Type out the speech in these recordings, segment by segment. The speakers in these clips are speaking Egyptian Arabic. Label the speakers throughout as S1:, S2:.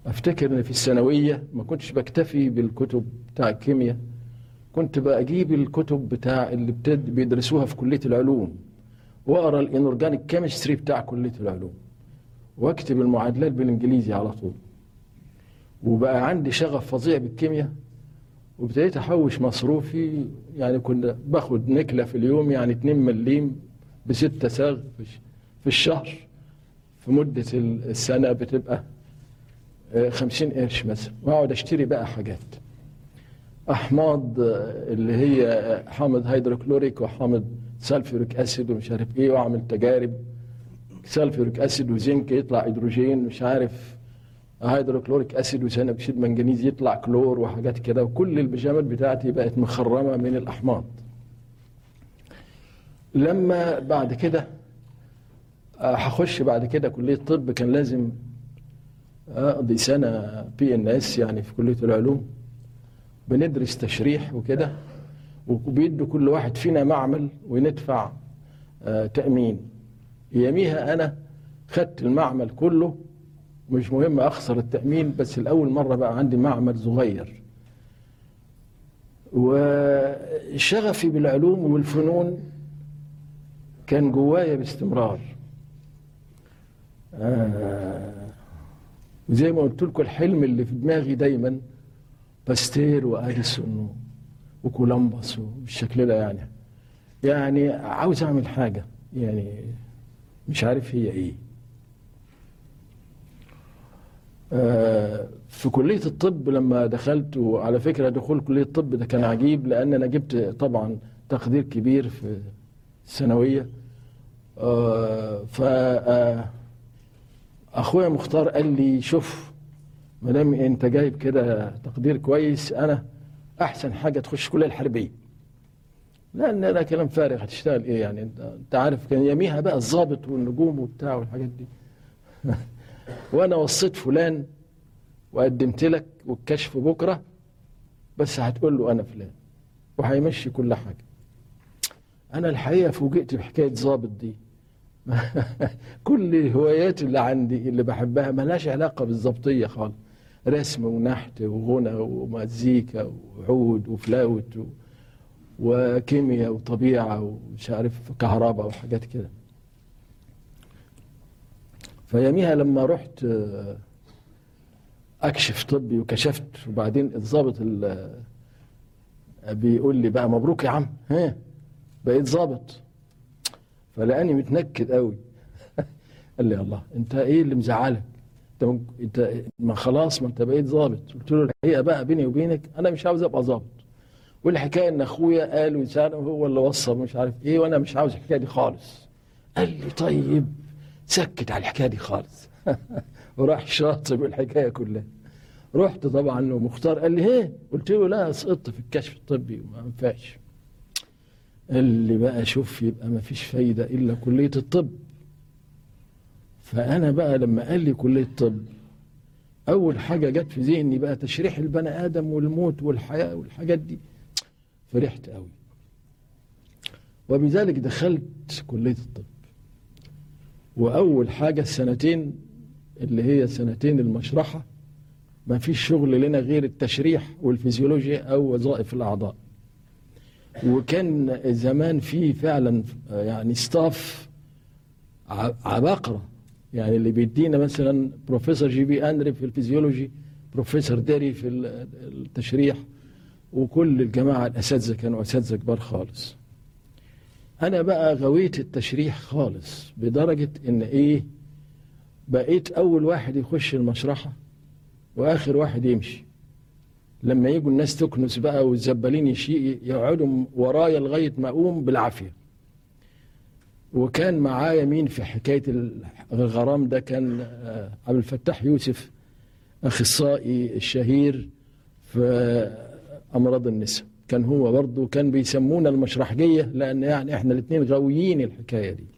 S1: افتكر ان في الثانويه ما كنتش بكتفي بالكتب بتاع الكيمياء كنت بجيب الكتب بتاع اللي بتد بيدرسوها في كليه العلوم واقرا الانورجانيك كيمستري بتاع كليه العلوم واكتب المعادلات بالانجليزي على طول وبقى عندي شغف فظيع بالكيمياء وابتديت احوش مصروفي يعني كنا باخد نكله في اليوم يعني 2 مليم بستة ساغ في الش- في الشهر في مدة السنة بتبقى آه، 50 قرش مثلا واقعد اشتري بقى حاجات احماض آه، اللي هي آه، حامض هيدروكلوريك وحامض سلفوريك اسيد ومش عارف ايه واعمل تجارب سلفوريك اسيد وزنك يطلع هيدروجين مش عارف هيدروكلوريك اسيد وثاني اكسيد منجنيز يطلع كلور وحاجات كده وكل البيجامات بتاعتي بقت مخرمه من الاحماض لما بعد كده آه، هخش بعد كده كليه طب كان لازم اقضي سنه بي ان اس يعني في كليه العلوم بندرس تشريح وكده وبيدوا كل واحد فينا معمل وندفع آه، تامين يوميها انا خدت المعمل كله مش مهم اخسر التامين بس الاول مره بقى عندي معمل صغير وشغفي بالعلوم والفنون كان جوايا باستمرار آه وزي ما قلت لكم الحلم اللي في دماغي دايما باستير واديسون وكولومبوس بالشكل ده يعني يعني عاوز اعمل حاجه يعني مش عارف هي ايه آه، في كلية الطب لما دخلت وعلى فكرة دخول كلية الطب ده كان عجيب لأن أنا جبت طبعا تقدير كبير في الثانوية آه، ف آه، أخويا مختار قال لي شوف ما دام أنت جايب كده تقدير كويس أنا أحسن حاجة تخش الكلية الحربية لأن ده كلام فارغ هتشتغل إيه يعني أنت أنت عارف كان يميها بقى الضابط والنجوم وبتاع والحاجات دي وانا وصيت فلان وقدمت لك والكشف بكره بس هتقول له انا فلان وهيمشي كل حاجه انا الحقيقه فوجئت بحكايه ظابط دي كل الهوايات اللي عندي اللي بحبها ملهاش علاقه بالظبطيه خالص رسم ونحت وغنى ومزيكا وعود وفلاوت و... وكيمياء وطبيعه ومش عارف كهرباء وحاجات كده فياميها لما رحت آه، اكشف طبي وكشفت وبعدين الضابط ال- بيقول لي بقى مبروك يا عم ها بقيت ضابط فلقاني متنكد قوي قال لي الله انت ايه اللي مزعلك انت من- انت ما خلاص ما انت بقيت ضابط قلت له الحقيقه بقى بيني وبينك انا مش عاوز ابقى ضابط والحكايه ان اخويا قال وسأل هو اللي وصى مش عارف ايه وانا مش عاوز الحكايه دي خالص قال لي طيب سكت على الحكايه دي خالص وراح شاطب الحكايه كلها رحت طبعا له مختار قال لي هيه قلت له لا سقطت في الكشف الطبي وما ينفعش قال لي بقى شوف يبقى ما فيش فايده الا كليه الطب فانا بقى لما قال لي كليه الطب اول حاجه جت في ذهني بقى تشريح البني ادم والموت والحياه والحاجات دي فرحت قوي وبذلك دخلت كليه الطب واول حاجه السنتين اللي هي سنتين المشرحه ما فيش شغل لنا غير التشريح والفيزيولوجيا او وظائف الاعضاء وكان زمان في فعلا يعني ستاف ع- عباقره يعني اللي بيدينا مثلا بروفيسور جي بي اندري في الفيزيولوجي بروفيسور ديري في ال- التشريح وكل الجماعه الاساتذه كانوا اساتذه كبار خالص انا بقى غويت التشريح خالص بدرجه ان ايه بقيت اول واحد يخش المشرحه واخر واحد يمشي لما يجوا الناس تكنس بقى والزبالين يشي يقعدوا ورايا لغايه ما اقوم بالعافيه وكان معايا مين في حكايه الغرام ده كان آه، عبد الفتاح يوسف اخصائي الشهير في امراض النساء كان هو برضه كان بيسمونا المشرحجيه لان يعني احنا الاثنين غاويين الحكايه دي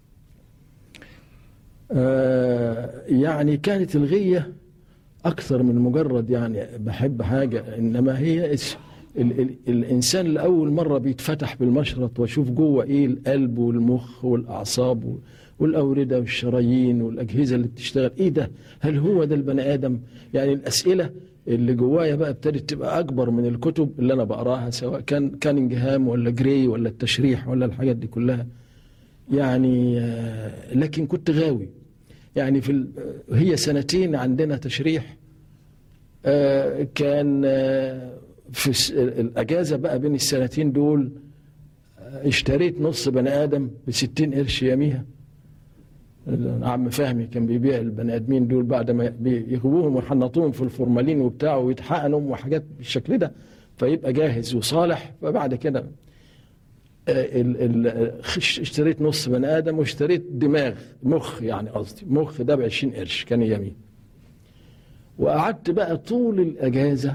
S1: آه، يعني كانت الغيه اكثر من مجرد يعني بحب حاجه انما هي اس- ال ال الانسان لاول مره بيتفتح بالمشرط واشوف جوه ايه القلب والمخ والاعصاب و- والأوردة والشرايين والأجهزة اللي بتشتغل إيه ده هل هو ده البني آدم يعني الأسئلة اللي جوايا بقى ابتدت تبقى أكبر من الكتب اللي أنا بقراها سواء كان كانينجهام ولا جراي ولا التشريح ولا الحاجات دي كلها يعني آه، لكن كنت غاوي يعني في ال- هي سنتين عندنا تشريح آه، كان آه، في الس- الأجازة بقى بين السنتين دول آه، اشتريت نص بني آدم بستين قرش يوميها عم فهمي كان بيبيع البني ادمين دول بعد ما يغووهم ويحنطوهم في الفورمالين وبتاع ويتحقنوا وحاجات بالشكل ده فيبقى جاهز وصالح فبعد كده آه، ال- ال- خش- اشتريت نص بني ادم واشتريت دماغ مخ يعني قصدي مخ ده ب 20 قرش كان يمين وقعدت بقى طول الاجازه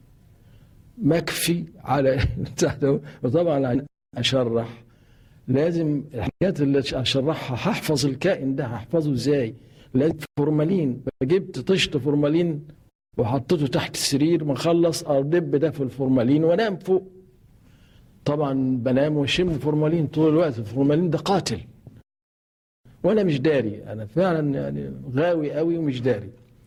S1: مكفي على بتاع ده. وطبعا اشرح لازم الحاجات اللي اشرحها هحفظ الكائن ده هحفظه ازاي لازم فورمالين فجبت طشت فورمالين وحطيته تحت السرير ما اخلص ادب ده في الفورمالين وانام فوق طبعا بنام واشم فورمالين طول الوقت الفورمالين ده قاتل وانا مش داري انا فعلا يعني غاوي قوي ومش داري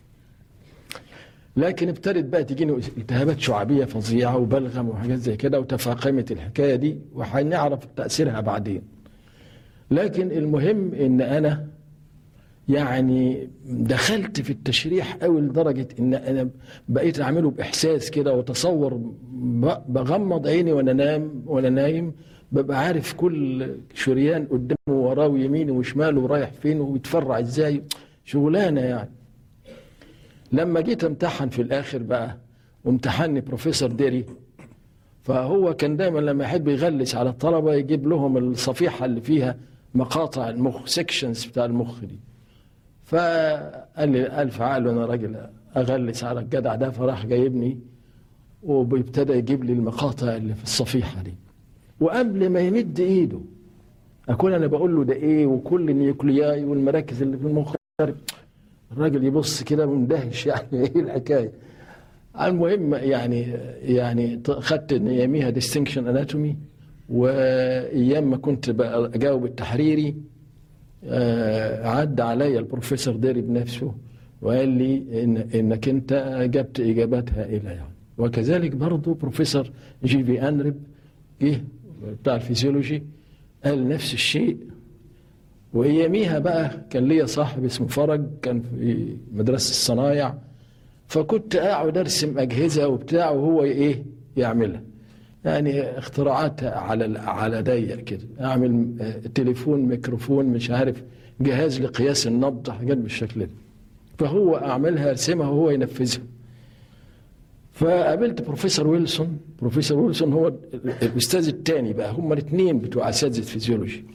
S1: لكن ابتدت بقى تجيني التهابات شعبيه فظيعه وبلغم وحاجات زي كده وتفاقمت الحكايه دي وهنعرف تاثيرها بعدين لكن المهم ان انا يعني دخلت في التشريح قوي لدرجه ان انا بقيت اعمله باحساس كده واتصور ب- بغمض عيني وانا نام وانا نايم ببقى عارف كل شريان قدامه وراه ويمينه وشماله ورايح فين ويتفرع ازاي شغلانه يعني لما جيت امتحن في الاخر بقى وامتحني بروفيسور ديري فهو كان دايما لما يحب يغلس على الطلبه يجيب لهم الصفيحه اللي فيها مقاطع المخ سيكشنز بتاع المخ دي فقال لي الف عقل وانا راجل اغلس على الجدع ده فراح جايبني وبيبتدى يجيب لي المقاطع اللي في الصفيحه دي وقبل ما يمد ايده اكون انا بقول له ده ايه وكل النيوكلياي والمراكز اللي في المخ الراجل يبص كده مندهش يعني ايه الحكايه المهم يعني يعني خدت اياميها ديستنكشن اناتومي وايام ما كنت بقى اجاوب التحريري آه، عدى عليا البروفيسور ديري بنفسه وقال لي إن انك انت اجبت اجابات هائله يعني وكذلك برضه بروفيسور جي في انرب جه بتاع الفيزيولوجي قال نفس الشيء واياميها بقى كان ليا صاحب اسمه فرج كان في مدرسه الصنايع فكنت اقعد ارسم اجهزه وبتاع وهو ايه يعملها يعني اختراعات على على ضيق كده اعمل آه، تليفون ميكروفون مش عارف جهاز لقياس النبض حاجات بالشكل ده فهو اعملها ارسمها وهو ينفذها فقابلت بروفيسور ويلسون بروفيسور ويلسون هو الاستاذ الثاني بقى هم الاثنين بتوع اساتذه فيزيولوجي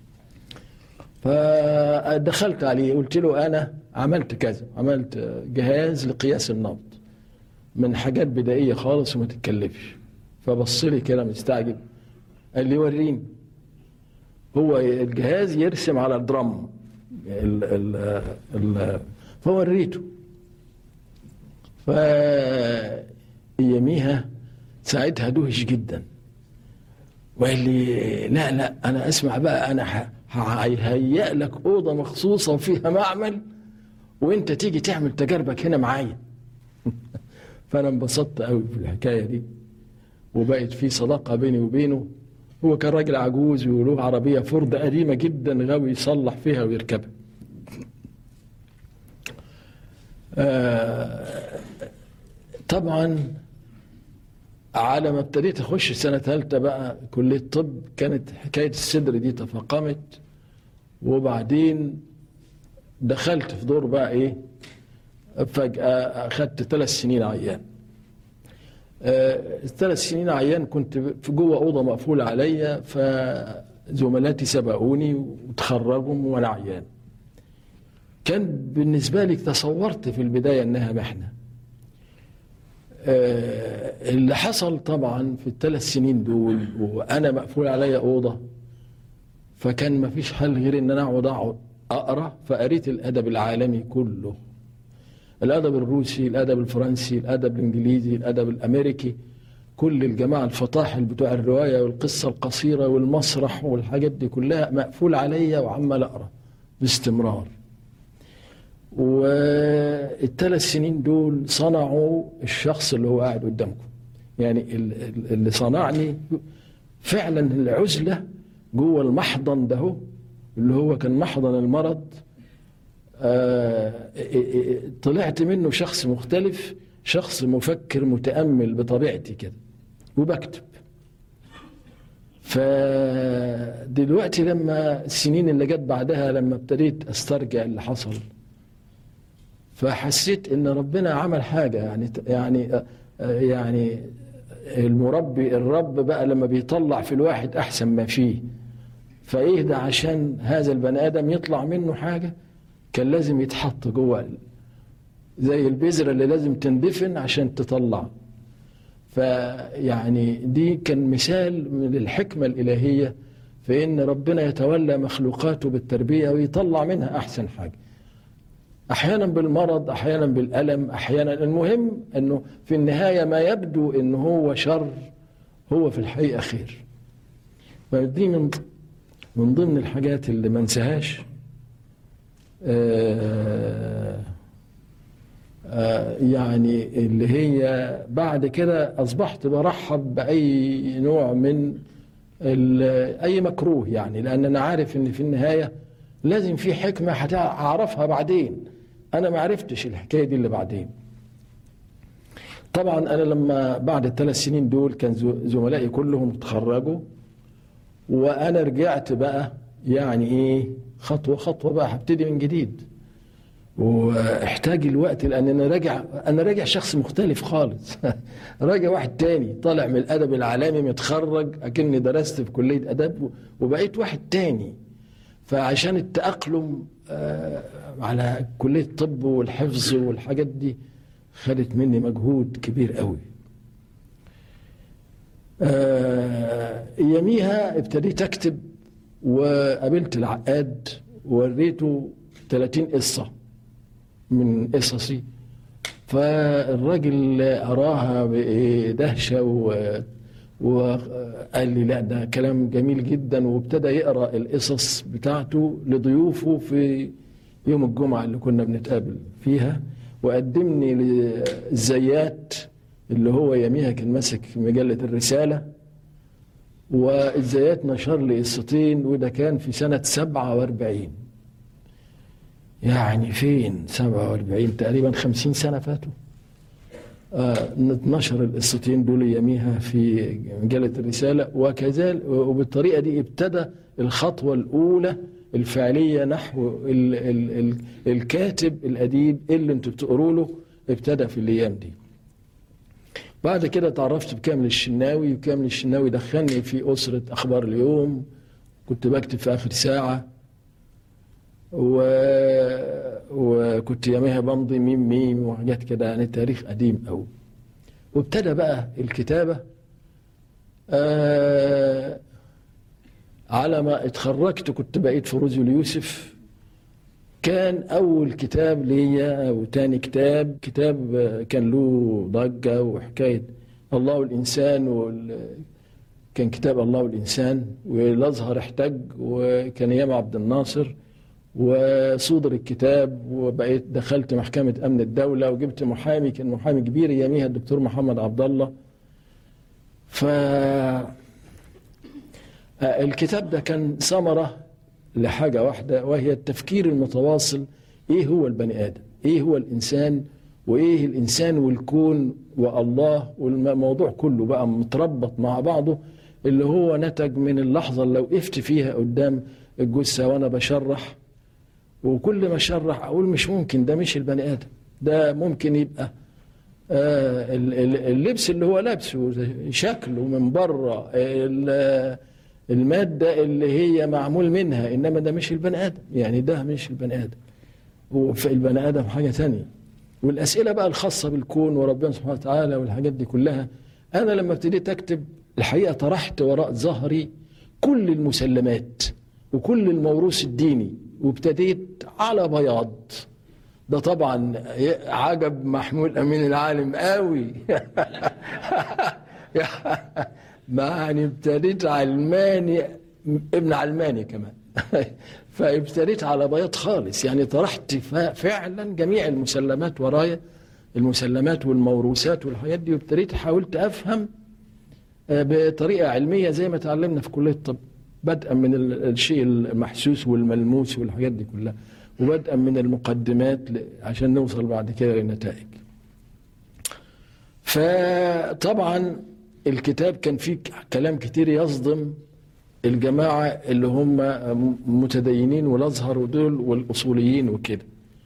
S1: فدخلت عليه قلت له انا عملت كذا عملت جهاز لقياس النبض من حاجات بدائيه خالص وما تتكلفش فبص لي كده مستعجب قال لي وريني هو الجهاز يرسم على الدرام ال ال ال فوريته ف اياميها ساعتها دهش جدا وقال لي لا لا انا اسمع بقى انا ه- ههيئ لك اوضه مخصوصه وفيها معمل وانت تيجي تعمل تجاربك هنا معايا فانا انبسطت قوي في الحكايه دي وبقت في صداقه بيني وبينه هو كان راجل عجوز وله عربيه فورد قديمه جدا غاوي يصلح فيها ويركبها آه، طبعا على ما ابتديت اخش سنه ثالثه بقى كليه طب كانت حكايه الصدر دي تفاقمت وبعدين دخلت في دور بقى ايه فجاه اخدت ثلاث سنين عيان آه، الثلاث سنين عيان كنت في جوه اوضه مقفوله عليا فزملاتي سبقوني وتخرجوا وانا عيان كان بالنسبه لي تصورت في البدايه انها محنه آه، اللي حصل طبعا في الثلاث سنين دول وانا مقفول عليا اوضه فكان ما فيش حل غير ان انا اقعد اقعد اقرا فقريت الادب العالمي كله الادب الروسي الادب الفرنسي الادب الانجليزي الادب الامريكي كل الجماعه الفطاحل بتوع الروايه والقصه القصيره والمسرح والحاجات دي كلها مقفول عليا وعمال اقرا باستمرار والثلاث سنين دول صنعوا الشخص اللي هو قاعد قدامكم يعني اللي صنعني فعلا العزلة جوه المحضن ده هو اللي هو كان محضن المرض طلعت منه شخص مختلف شخص مفكر متأمل بطبيعتي كده وبكتب فدلوقتي لما السنين اللي جت بعدها لما ابتديت استرجع اللي حصل فحسيت ان ربنا عمل حاجه يعني يعني يعني المربي الرب بقى لما بيطلع في الواحد احسن ما فيه فايه ده عشان هذا البني ادم يطلع منه حاجه كان لازم يتحط جوه زي البذره اللي لازم تندفن عشان تطلع فيعني دي كان مثال من الحكمه الالهيه في ان ربنا يتولى مخلوقاته بالتربيه ويطلع منها احسن حاجه احيانا بالمرض احيانا بالالم احيانا المهم انه في النهايه ما يبدو ان هو شر هو في الحقيقه خير فدي من من ضمن الحاجات اللي ما انساهاش آه آه يعني اللي هي بعد كده اصبحت برحب باي نوع من اي مكروه يعني لان انا عارف ان في النهايه لازم في حكمه هعرفها بعدين انا ما عرفتش الحكايه دي اللي بعدين طبعا انا لما بعد الثلاث سنين دول كان زملائي كلهم اتخرجوا وانا رجعت بقى يعني ايه خطوه خطوه بقى هبتدي من جديد واحتاج الوقت لان انا راجع انا راجع شخص مختلف خالص راجع واحد تاني طالع من الادب العالمي متخرج اكني درست في كليه ادب وبقيت واحد تاني فعشان التاقلم على كليه الطب والحفظ والحاجات دي خدت مني مجهود كبير قوي يميها ابتديت اكتب وقابلت العقاد ووريته 30 قصه من قصصي فالراجل أراها بدهشة وقال لي لا ده كلام جميل جدا وابتدى يقرأ القصص بتاعته لضيوفه في يوم الجمعة اللي كنا بنتقابل فيها وقدمني للزيات اللي هو يميها كان ماسك مجلة الرسالة والزيات نشر لي قصتين وده كان في سنة 47 يعني فين 47 تقريبا 50 سنة فاتوا آه نتنشر القصتين دول يميها في مجلة الرسالة وكذلك وبالطريقة دي ابتدى الخطوة الأولى الفعلية نحو ال ال ال الكاتب الأديب اللي انتوا بتقروا له ابتدى في الأيام دي بعد كده تعرفت بكامل الشناوي وكامل الشناوي دخلني في أسرة أخبار اليوم كنت بكتب في آخر ساعة و... وكنت يوميها بمضي ميم ميم وحاجات كده يعني تاريخ قديم قوي وابتدى بقى الكتابة آه على ما اتخرجت كنت بقيت في روزي اليوسف كان أول كتاب ليا أو تاني كتاب كتاب كان له ضجة وحكاية الله والإنسان وال... كان كتاب الله والإنسان والأزهر احتج وكان أيام عبد الناصر وصدر الكتاب وبقيت دخلت محكمة أمن الدولة وجبت محامي كان محامي كبير يميها الدكتور محمد عبد الله ف الكتاب ده كان ثمرة لحاجة واحدة وهي التفكير المتواصل إيه هو البني آدم إيه هو الإنسان وإيه الإنسان والكون والله والموضوع كله بقى متربط مع بعضه اللي هو نتج من اللحظة اللي وقفت فيها قدام الجثة وأنا بشرح وكل ما اشرح اقول مش ممكن ده مش البني ادم ده ممكن يبقى آه اللبس اللي هو لابسه شكله من بره الماده اللي هي معمول منها انما ده مش البني ادم يعني ده مش البني ادم وفي البني ادم حاجه ثانيه والاسئله بقى الخاصه بالكون وربنا سبحانه وتعالى والحاجات دي كلها انا لما ابتديت اكتب الحقيقه طرحت وراء ظهري كل المسلمات وكل الموروث الديني وابتديت على بياض ده طبعا عجب محمود امين العالم قوي يعني ابتديت علماني ابن علماني كمان فابتديت على بياض خالص يعني طرحت فعلا جميع المسلمات ورايا المسلمات والموروثات والحاجات دي وابتديت حاولت افهم بطريقه علميه زي ما تعلمنا في كليه الطب بدءا من الشيء المحسوس والملموس والحاجات دي كلها وبدءا من المقدمات عشان نوصل بعد كده للنتائج فطبعا الكتاب كان فيه كلام كتير يصدم الجماعة اللي هم متدينين والأزهر ودول والأصوليين وكده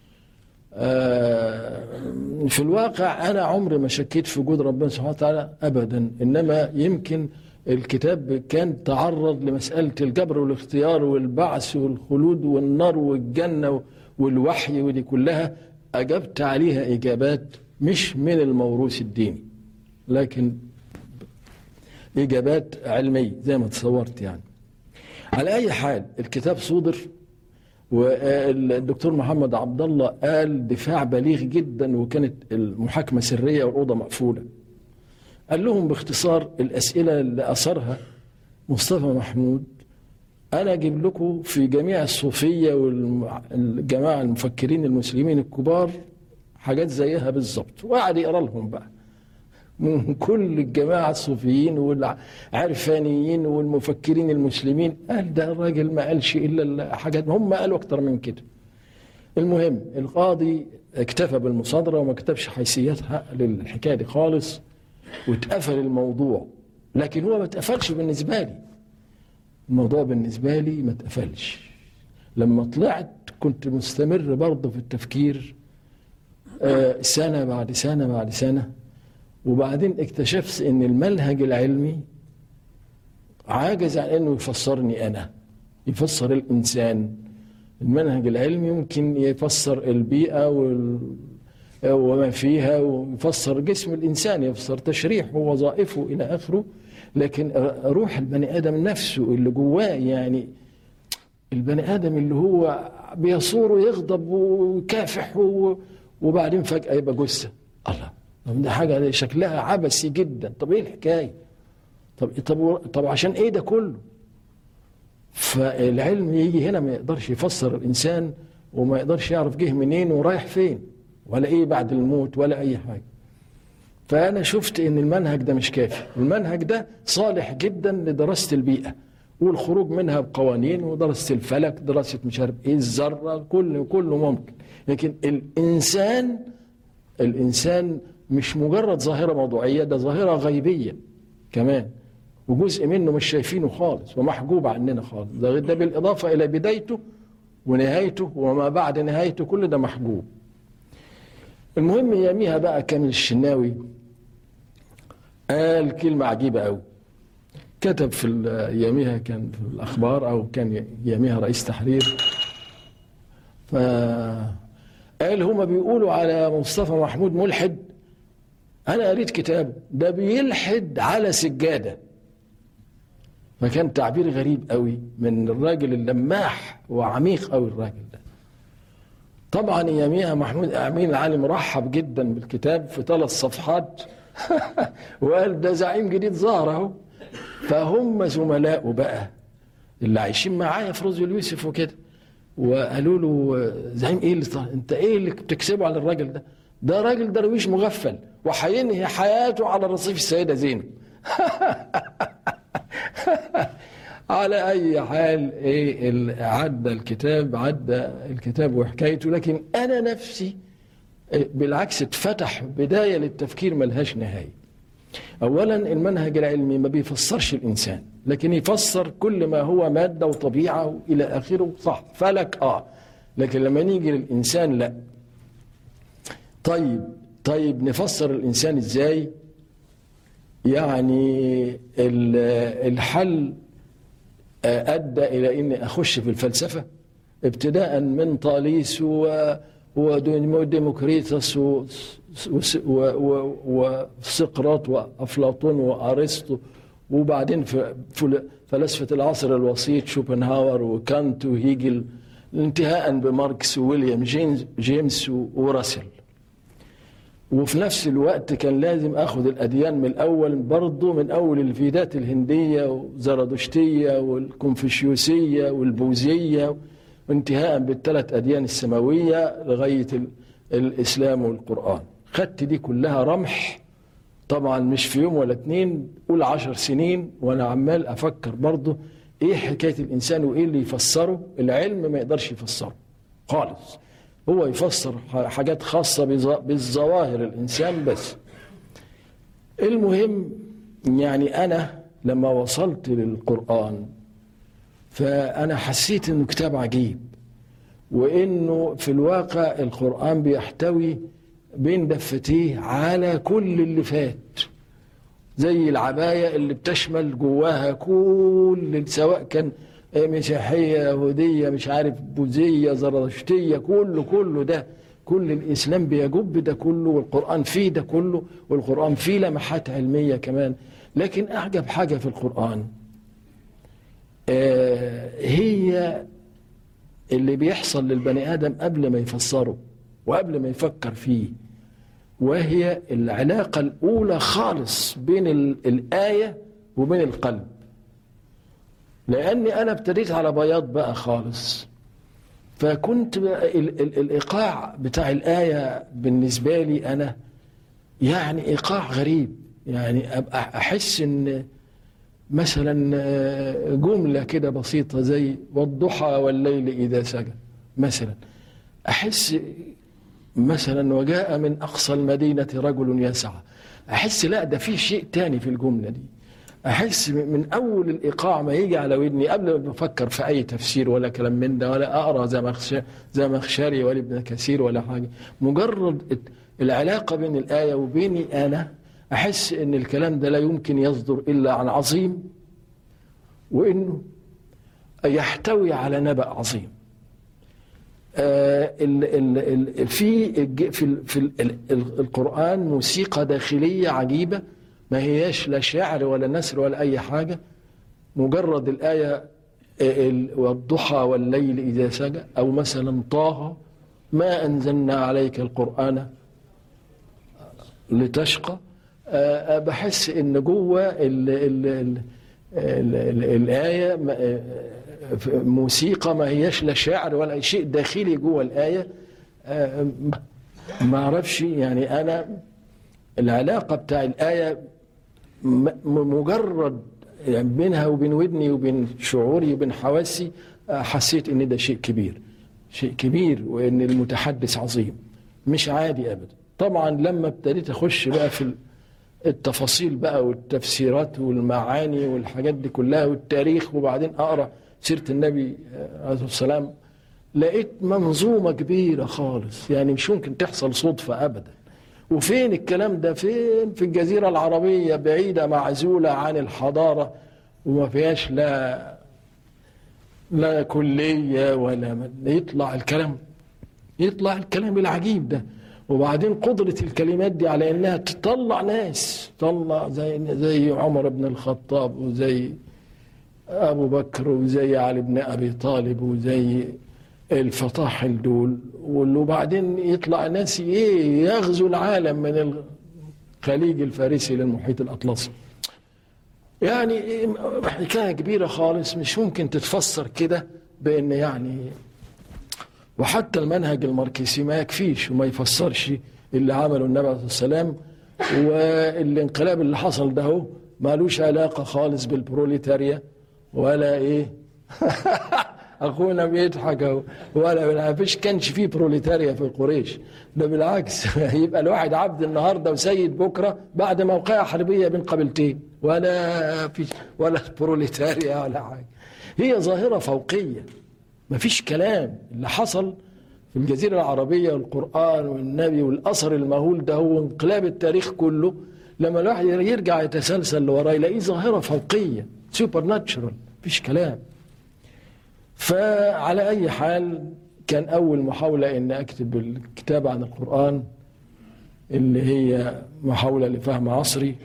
S1: في الواقع أنا عمري ما شكيت في وجود ربنا سبحانه وتعالى أبدا إنما يمكن الكتاب كان تعرض لمسألة الجبر والاختيار والبعث والخلود والنار والجنة والوحي ودي كلها أجبت عليها إجابات مش من الموروث الديني لكن إجابات علمية زي ما تصورت يعني على أي حال الكتاب صدر والدكتور محمد عبد الله قال دفاع بليغ جدا وكانت المحاكمة سرية والأوضة مقفولة قال لهم باختصار الأسئلة اللي أثرها مصطفى محمود أنا أجيب لكم في جميع الصوفية والجماعة المفكرين المسلمين الكبار حاجات زيها بالظبط وقعد يقرا لهم بقى من كل الجماعة الصوفيين والعرفانيين والمفكرين المسلمين قال ده الراجل ما قالش إلا حاجات هم قالوا أكتر من كده المهم القاضي اكتفى بالمصادرة وما كتبش حيثياتها للحكاية دي خالص واتقفل الموضوع لكن هو ما اتقفلش بالنسبة لي الموضوع بالنسبة لي ما اتقفلش لما طلعت كنت مستمر برضه في التفكير سنة بعد سنة بعد سنة وبعدين اكتشفت ان المنهج العلمي عاجز عن انه يفسرني انا يفسر الانسان المنهج العلمي ممكن يفسر البيئة وال... وما فيها ويفسر جسم الإنسان يفسر تشريحه ووظائفه إلى آخره لكن روح البني آدم نفسه اللي جواه يعني البني آدم اللي هو بيصور ويغضب ويكافح وبعدين فجأة يبقى جثة الله طب ده حاجة شكلها عبثي جدا طب ايه الحكاية طب طب طب عشان ايه ده كله فالعلم يجي هنا ما يقدرش يفسر الانسان وما يقدرش يعرف جه منين ورايح فين ولا ايه بعد الموت ولا اي حاجة فانا شفت ان المنهج ده مش كافي المنهج ده صالح جدا لدراسة البيئة والخروج منها بقوانين ودراسة الفلك دراسة مش عارف ايه الذرة كله كله ممكن لكن الانسان الانسان مش مجرد ظاهرة موضوعية ده ظاهرة غيبية كمان وجزء منه مش شايفينه خالص ومحجوب عننا خالص ده, ده بالإضافة إلى بدايته ونهايته وما بعد نهايته كل ده محجوب المهم ياميها بقى كامل الشناوي قال كلمة عجيبة أوي كتب في ياميها كان في الأخبار أو كان ياميها رئيس تحرير ف قال هما بيقولوا على مصطفى محمود ملحد انا قريت كتاب ده بيلحد على سجاده فكان تعبير غريب قوي من الراجل اللماح وعميق قوي الراجل ده طبعا ياميها محمود امين العالم رحب جدا بالكتاب في ثلاث صفحات وقال ده زعيم جديد ظهر اهو فهم زملائه بقى اللي عايشين معايا في روزو اليوسف وكده وقالوا له زعيم ايه اللي طلع؟ انت ايه اللي بتكسبه على الراجل ده؟ ده راجل درويش مغفل وهينهي حياته على رصيف السيده زينب. على اي حال ايه عدى الكتاب عدى الكتاب وحكايته لكن انا نفسي بالعكس اتفتح بدايه للتفكير ملهاش نهايه. اولا المنهج العلمي ما بيفسرش الانسان لكن يفسر كل ما هو ماده وطبيعه الى اخره صح فلك اه لكن لما نيجي للانسان لا طيب طيب نفسر الانسان ازاي يعني الحل ادى الى اني اخش في الفلسفه ابتداء من طاليس و وديموكريتس وسقراط وافلاطون وارسطو وبعدين في فلسفه العصر الوسيط شوبنهاور وكانت وهيجل انتهاء بماركس وويليام جيمس, جيمس وراسل وفي نفس الوقت كان لازم اخذ الاديان من الاول برضه من اول الفيدات الهنديه وزرادشتيه والكونفوشيوسيه والبوذيه انتهاء بالثلاث أديان السماوية لغاية ال- الإسلام والقرآن خدت دي كلها رمح طبعا مش في يوم ولا اتنين قول عشر سنين وانا عمال افكر برضه ايه حكايه الانسان وايه اللي يفسره العلم ما يقدرش يفسره خالص هو يفسر ح- حاجات خاصه بظ- بالظواهر الانسان بس المهم يعني انا لما وصلت للقران فانا حسيت انه كتاب عجيب وانه في الواقع القران بيحتوي بين دفتيه على كل اللي فات زي العباية اللي بتشمل جواها كل سواء كان مسيحية يهودية مش عارف بوذية زرادشتية كله كله ده كل الإسلام بيجب ده كله والقرآن فيه ده كله والقرآن فيه لمحات علمية كمان لكن أعجب حاجة في القرآن آه، هي اللي بيحصل للبني آدم قبل ما يفسره وقبل ما يفكر فيه وهي العلاقة الأولى خالص بين ال- الآية وبين القلب لأني أنا ابتديت على بياض بقى خالص فكنت بقى ال ال الإيقاع بتاع الآية بالنسبة لي أنا يعني إيقاع غريب يعني أبقى أحس إن مثلا آه، جملة كده بسيطة زي والضحى والليل إذا سجى مثلا أحس مثلا وجاء من أقصى المدينة رجل يسعى أحس لا ده في شيء تاني في الجملة دي أحس من أول الإيقاع ما يجي على ودني قبل ما بفكر في أي تفسير ولا كلام من ده ولا أقرأ زمخش- زمخشري ولا ابن كثير ولا حاجة مجرد العلاقة بين الآية وبيني أنا أحس إن الكلام ده لا يمكن يصدر إلا عن عظيم وإنه يحتوي على نبأ عظيم آه، ال ال ال في الج- في ال في ال ال القرآن موسيقى داخلية عجيبة ما هياش لا شعر ولا نثر ولا أي حاجة مجرد الآية آه، ال- والضحى والليل إذا سجى أو مثلا طه ما أنزلنا عليك القرآن لتشقى آه، آه، بحس ان جوه ال ال ال ال ال الآية م- آه، موسيقى ما هياش لا شعر ولا شيء داخلي جوه الآية آه، ما اعرفش يعني أنا العلاقة بتاع الآية م- م- مجرد يعني بينها وبين ودني وبين شعوري وبين حواسي آه، حسيت ان ده شيء كبير شيء كبير وان المتحدث عظيم مش عادي ابدا طبعا لما ابتديت اخش بقى في ال- التفاصيل بقى والتفسيرات والمعاني والحاجات دي كلها والتاريخ وبعدين اقرا سيره النبي آه، عليه الصلاه والسلام لقيت منظومه كبيره خالص يعني مش ممكن تحصل صدفه ابدا وفين الكلام ده فين في الجزيره العربيه بعيده معزوله عن الحضاره وما فيهاش لا لا كليه ولا من- يطلع الكلام يطلع الكلام العجيب ده وبعدين قدرة الكلمات دي على انها تطلع ناس تطلع زي زي عمر بن الخطاب وزي ابو بكر وزي علي بن ابي طالب وزي الفطاحل دول وبعدين يطلع ناس ايه يغزو العالم من الخليج الفارسي للمحيط الاطلسي يعني إيه حكايه كبيره خالص مش ممكن تتفسر كده بان يعني وحتى المنهج الماركسي ما يكفيش وما يفسرش اللي عمله النبي عليه الصلاه والسلام والانقلاب اللي حصل ده هو مالوش علاقه خالص بالبروليتاريا ولا ايه اخونا بيضحك اهو ولا ما فيش كانش فيه بروليتاريا في قريش ده بالعكس يبقى الواحد عبد النهارده وسيد بكره بعد موقعة حربيه بين قبيلتين ولا في ولا بروليتاريا ولا حاجه هي ظاهره فوقيه ما فيش كلام اللي حصل في الجزيرة العربية والقرآن والنبي والأثر المهول ده هو انقلاب التاريخ كله لما الواحد يرجع يتسلسل لوراه يلاقيه ظاهرة فوقية سوبر ناتشرال مفيش كلام فعلى أي حال كان أول محاولة إن أكتب الكتاب عن القرآن اللي هي محاولة لفهم عصري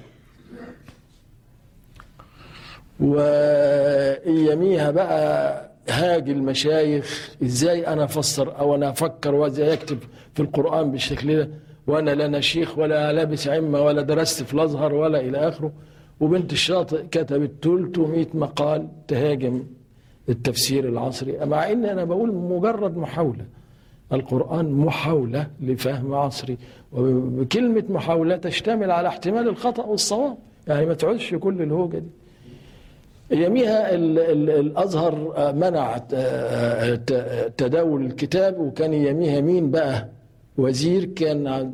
S1: وإياميها بقى هاج المشايخ ازاي انا افسر او انا افكر وازاي اكتب في القران بالشكل ده وانا لا انا شيخ ولا لابس عمه ولا درست في الازهر ولا الى اخره وبنت الشاطئ كتبت 300 مقال تهاجم التفسير العصري مع ان انا بقول مجرد محاوله القران محاوله لفهم عصري وكلمه محاوله تشتمل على احتمال الخطا والصواب يعني ما تعودش كل الهوجه دي يميها ال ال الازهر منع تداول الكتاب وكان يميها مين بقى وزير كان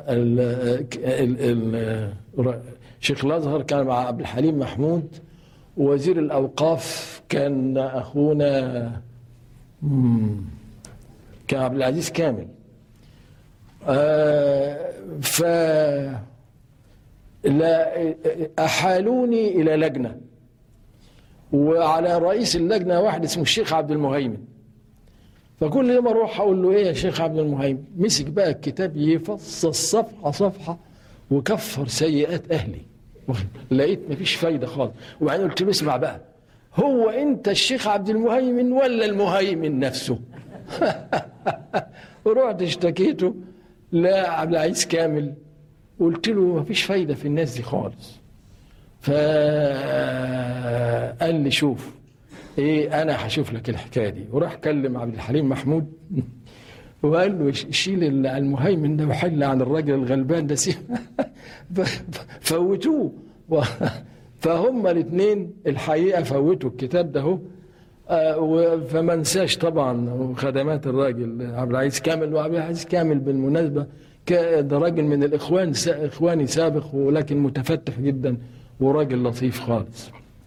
S1: شيخ الازهر كان مع عبد الحليم محمود وزير الاوقاف كان اخونا كان عبد العزيز كامل ف لا احالوني الى لجنه وعلى رئيس اللجنه واحد اسمه الشيخ عبد المهيمن فكل يوم اروح اقول له ايه يا شيخ عبد المهيمن مسك بقى الكتاب يفصص صفحه صفحه وكفر سيئات اهلي لقيت مفيش فايده خالص وبعدين قلت له اسمع بقى هو انت الشيخ عبد المهيمن ولا المهيمن نفسه ورحت اشتكيته لعبد العزيز كامل قلت له مفيش فايده في الناس دي خالص فقال لي شوف ايه انا هشوف لك الحكايه دي وراح كلم عبد الحليم محمود وقال له شيل المهيمن ده وحل عن الراجل الغلبان ده فوتوه فهم الاثنين الحقيقه فوتوا الكتاب ده هو فما انساش طبعا خدمات الراجل عبد العزيز كامل وعبد العزيز كامل بالمناسبه ده راجل من الاخوان اخواني سابق ولكن متفتح جدا وراجل لطيف خالص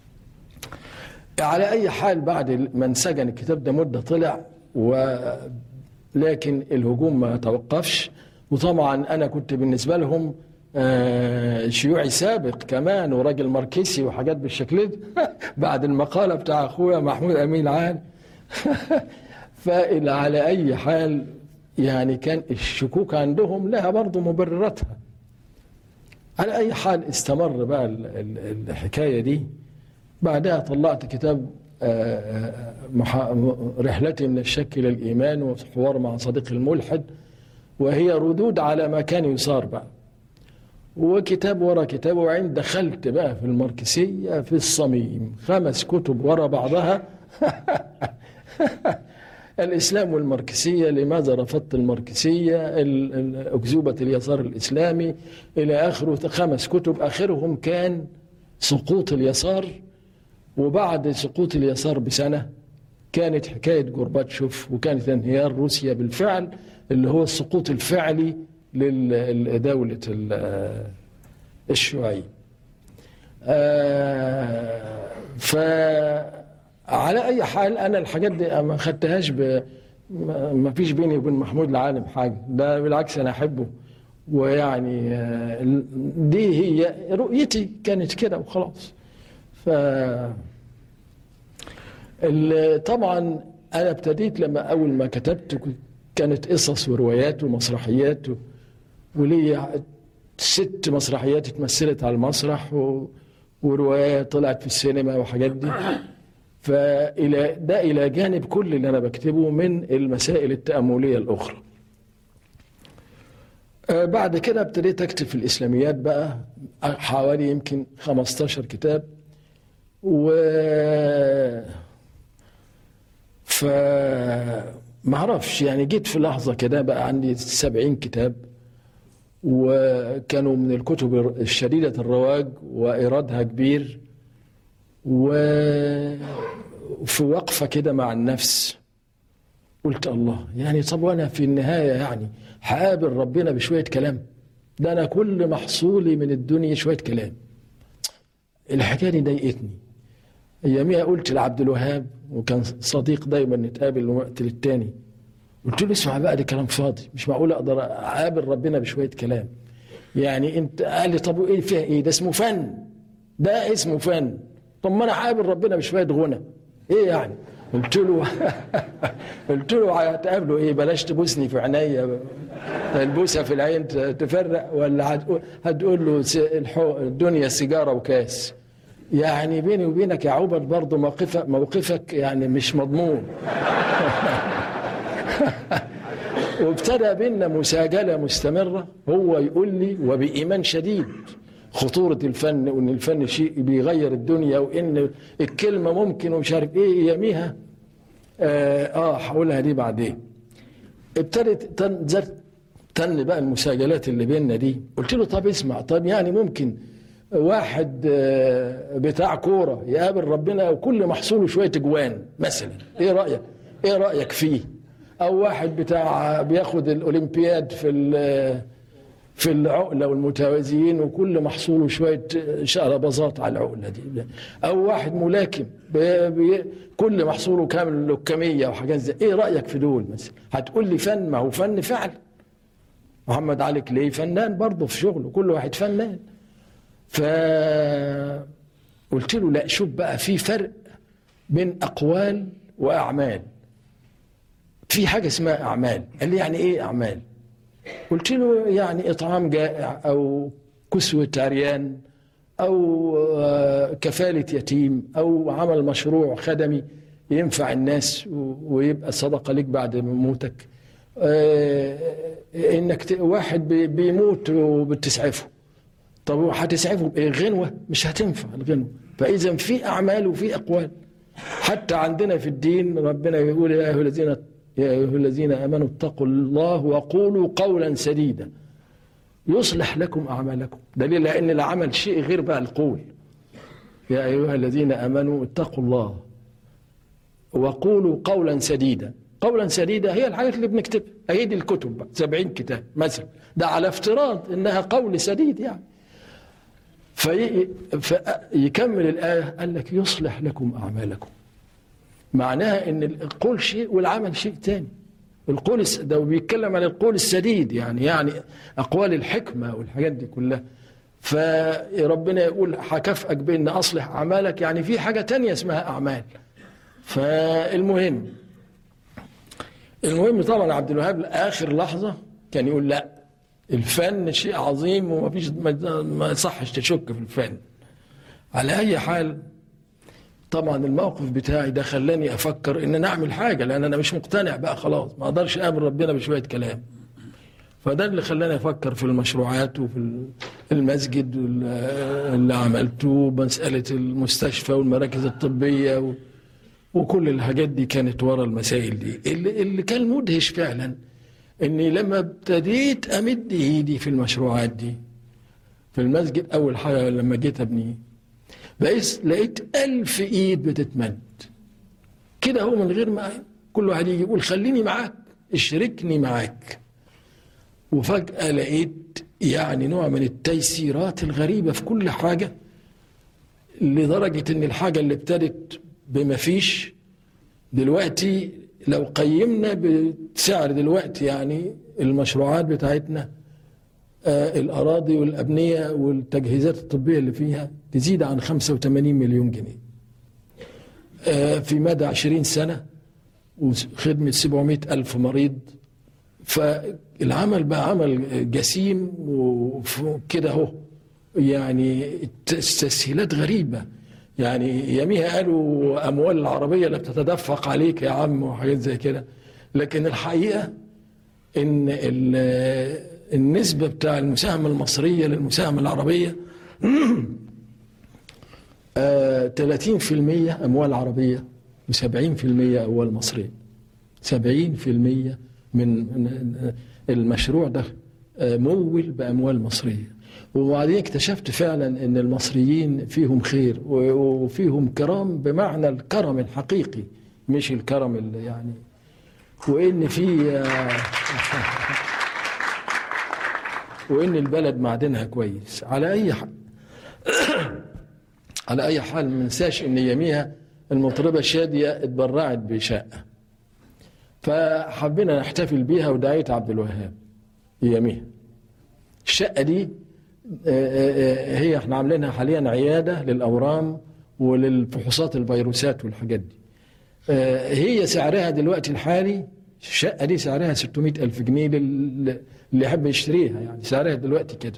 S1: على اي حال بعد ما انسجن الكتاب ده مده طلع ولكن الهجوم ما توقفش وطبعا انا كنت بالنسبه لهم شيوعي سابق كمان وراجل ماركسي وحاجات بالشكل ده بعد المقاله بتاع اخويا محمود امين عال فإلى على اي حال يعني كان الشكوك عندهم لها برضه مبرراتها على اي حال استمر بقى الحكايه دي بعدها طلعت كتاب رحلتي من الشك الى الايمان وحوار مع صديق الملحد وهي ردود على ما كان يصار بقى وكتاب ورا كتاب وعند دخلت بقى في الماركسيه في الصميم خمس كتب ورا بعضها الإسلام والماركسية لماذا رفضت الماركسية أكذوبة اليسار الإسلامي إلى آخره خمس كتب آخرهم كان سقوط اليسار وبعد سقوط اليسار بسنة كانت حكاية جورباتشوف وكانت انهيار روسيا بالفعل اللي هو السقوط الفعلي لدولة الشيوعية ف على اي حال انا الحاجات دي ما خدتهاش ب ما فيش بيني وبين محمود العالم حاجه ده بالعكس انا احبه ويعني دي هي رؤيتي كانت كده وخلاص ف طبعا انا ابتديت لما اول ما كتبت كانت قصص وروايات ومسرحيات ولي ست مسرحيات اتمثلت على المسرح و... وروايه طلعت في السينما وحاجات دي فإلى ده إلى جانب كل اللي أنا بكتبه من المسائل التأملية الأخرى بعد كده ابتديت أكتب في الإسلاميات بقى حوالي يمكن 15 كتاب و ف ما اعرفش يعني جيت في لحظه كده بقى عندي 70 كتاب وكانوا من الكتب الشديده الرواج وايرادها كبير وفي وقفة كده مع النفس قلت الله يعني طب وانا في النهاية يعني هقابل ربنا بشوية كلام ده انا كل محصولي من الدنيا شوية كلام الحكاية دي ضايقتني اياميها قلت لعبد الوهاب وكان صديق دايما نتقابل من وقت للتاني قلت له اسمع بقى ده كلام فاضي مش معقول اقدر اقابل ربنا بشويه كلام يعني انت قال لي طب وايه فيها ايه ده اسمه فن ده اسمه فن طب ما انا هقابل ربنا بشويه غنى ايه يعني قلت له قلت له هتقابله ايه بلاش تبوسني في عينيا البوسه في العين تفرق ولا هتقول, هتقول له الدنيا سيجاره وكاس يعني بيني وبينك يا عبد برضه موقفك موقفك يعني مش مضمون وابتدى بينا مساجله مستمره هو يقول لي وبايمان شديد خطورة الفن وإن الفن شيء بيغير الدنيا وإن الكلمة ممكن ومش عارف إيه يميها آه, آه هقولها دي بعدين ابتدت تنزل تن بقى المساجلات اللي بيننا دي قلت له طب اسمع طب يعني ممكن واحد آه، بتاع كورة يقابل ربنا وكل محصوله شوية جوان مثلا ايه رأيك ايه رأيك فيه او واحد بتاع بياخد الاولمبياد في ال- في العقلة والمتوازيين وكل محصوله شوية شقرباظات على العقلة دي أو واحد ملاكم بي بي كل محصوله كامل لكمية وحاجات زي إيه رأيك في دول مثلا هتقول لي فن ما هو فن فعل محمد علي كلي فنان برضه في شغله كل واحد فنان ف قلت له لا شوف بقى في فرق بين أقوال وأعمال في حاجة اسمها أعمال قال لي يعني إيه أعمال قلت له يعني إطعام جائع أو كسوة عريان أو آه، كفالة يتيم أو عمل مشروع خدمي ينفع الناس و- ويبقى صدقة لك بعد موتك آه، إنك ت- واحد بي- بيموت وبتسعفه طب هتسعفه بإيه؟ غنوة مش هتنفع الغنوة فإذا في أعمال وفي أقوال حتى عندنا في الدين ربنا يقول يا أيها الذين يا أيها الذين آمنوا اتقوا الله وقولوا قولا سديدا يصلح لكم أعمالكم دليل أن العمل شيء غير بقى القول يا أيها الذين آمنوا اتقوا الله وقولوا قولا سديدا قولا سديدا هي الحاجات اللي بنكتبها هي دي الكتب بقى 70 كتاب مثلا ده على افتراض انها قول سديد يعني في فيكمل الآية قال لك يصلح لكم أعمالكم معناها ان القول شيء والعمل شيء تاني القول الس- ده بيتكلم عن القول السديد يعني يعني اقوال الحكمه والحاجات دي كلها فربنا يقول هكافئك بان اصلح اعمالك يعني في حاجه تانية اسمها اعمال فالمهم المهم طبعا عبد الوهاب لاخر لحظه كان يقول لا الفن شيء عظيم وما فيش ما ما يصحش تشك في الفن على اي حال طبعا الموقف بتاعي ده خلاني افكر ان انا اعمل حاجه لان انا مش مقتنع بقى خلاص ما اقدرش اقابل ربنا بشويه كلام فده اللي خلاني افكر في المشروعات وفي المسجد وال- اللي عملته مساله المستشفى والمراكز الطبيه و- وكل الحاجات دي كانت ورا المسائل دي اللي, اللي كان مدهش فعلا اني لما ابتديت امد ايدي في المشروعات دي في المسجد اول حاجه لما جيت ابنيه بقيت لقيت ألف إيد بتتمد كده هو من غير ما كل واحد يجي يقول خليني معاك اشركني معاك وفجأة لقيت يعني نوع من التيسيرات الغريبة في كل حاجة لدرجة إن الحاجة اللي ابتدت بما فيش دلوقتي لو قيمنا بسعر دلوقتي يعني المشروعات بتاعتنا آه، الأراضي والأبنية والتجهيزات الطبية اللي فيها تزيد عن 85 مليون جنيه آه، في مدى 20 سنة وخدمة 700 ألف مريض فالعمل بقى عمل جسيم وكده اهو يعني تسهيلات غريبة يعني يميها قالوا أموال العربية اللي بتتدفق عليك يا عم وحاجات زي كده لكن الحقيقة ان ال- النسبة بتاع المساهمة المصرية للمساهمة العربية آه، 30% أموال عربية و70% أموال مصرية 70% من من المشروع ده آه، مول بأموال مصرية وبعدين اكتشفت فعلا ان المصريين فيهم خير و- وفيهم كرام بمعنى الكرم الحقيقي مش الكرم اللي يعني وان في آه، وان البلد معدنها كويس على اي حال على اي حال ما ننساش ان يميها المطربه شاديه اتبرعت بشقه فحبينا نحتفل بيها ودعيت عبد الوهاب يميها الشقه دي آه، آه، آه، هي احنا عاملينها حاليا عياده للاورام وللفحوصات الفيروسات والحاجات دي آه، هي سعرها دلوقتي الحالي الشقة دي سعرها 600 ألف جنيه لل- اللي يحب يشتريها يعني سعرها دلوقتي كده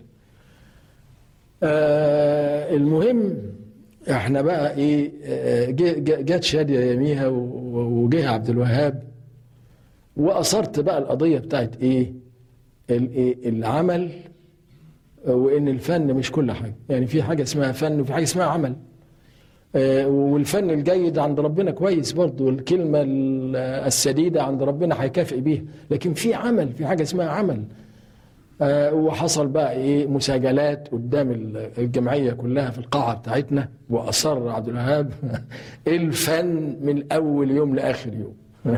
S1: آه المهم احنا بقى ايه آه، جه- جه- جت شادية يميها و- وجه عبد الوهاب وأثرت بقى القضية بتاعت ايه ال- إيه؟ العمل وان الفن مش كل حاجه يعني في حاجه اسمها فن وفي حاجه اسمها عمل آه، والفن الجيد عند ربنا كويس برضه والكلمه ال- السديده عند ربنا هيكافئ بيها لكن في عمل في حاجه اسمها عمل آه، وحصل بقى ايه مساجلات قدام ال- الجمعيه كلها في القاعه بتاعتنا واصر عبد الوهاب الفن من اول يوم لاخر يوم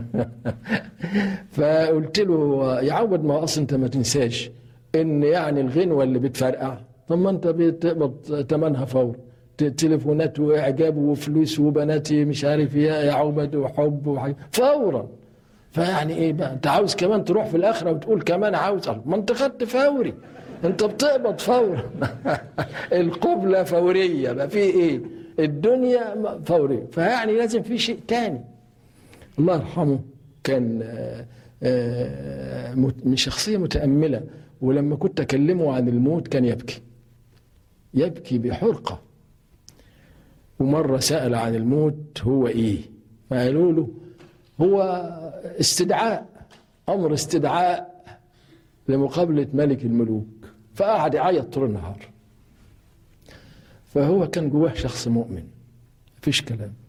S1: فقلت له يا عود ما هو اصلا انت ما تنساش ان يعني الغنوه اللي بتفرقع طب ما انت بتقبض ثمنها فور ت- تليفونات واعجاب وفلوس وبنات مش عارف يا يا عبد وحب وحاجة فورا فيعني ايه بقى انت عاوز كمان تروح في الاخره وتقول كمان عاوز ما انت خدت فوري انت بتقبض فورا القبله فوريه بقى في ايه الدنيا فوريه فيعني لازم في شيء تاني الله يرحمه كان آه، آه، مت- من شخصية متأملة ولما كنت أكلمه عن الموت كان يبكي يبكي بحرقة ومرة سأل عن الموت هو إيه فقالوا له هو استدعاء أمر استدعاء لمقابلة ملك الملوك فقعد يعيط طول النهار فهو كان جواه شخص مؤمن مفيش كلام